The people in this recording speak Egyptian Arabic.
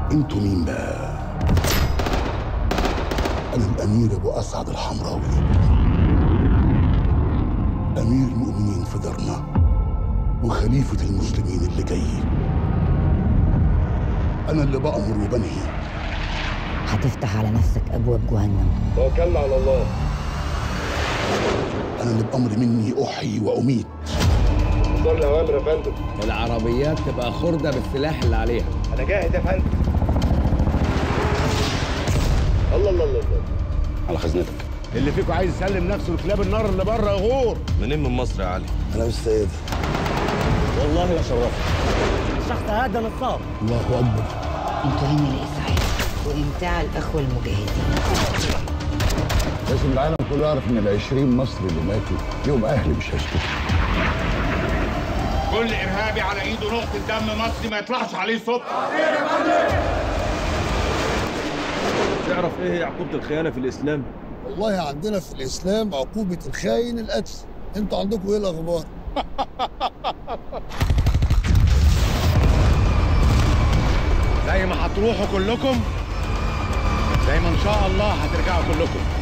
انتوا مين بقى انا الامير ابو اسعد الحمراوي امير المؤمنين في درنا وخليفه المسلمين اللي جاي انا اللي بامر وبنهي هتفتح على نفسك ابواب جهنم توكلنا على الله انا اللي بامر مني احيي واميت صار الاوامر يا فندم العربيات تبقى خردة بالسلاح اللي عليها انا جاهز يا فندم الله الله الله الله على خزنتك اللي فيكم عايز يسلم نفسه لكلاب النار اللي بره يغور منين من مصر يا علي انا مش سيد والله لا شرفت الله اكبر انتوا هنا لاسعاف وامتاع الاخوه المجاهدين لازم العالم كله يعرف ان العشرين مصري اللي ماتوا يوم اهلي مش هيسكتوا كل ارهابي على ايده نقطه دم مصري ما يطلعش عليه صوت تعرف ايه هي عقوبة الخيانة في الإسلام؟ والله عندنا في الاسلام عقوبه الخاين القتل انتوا عندكم ايه الاخبار زي ما هتروحوا كلكم زي ما ان شاء الله هترجعوا كلكم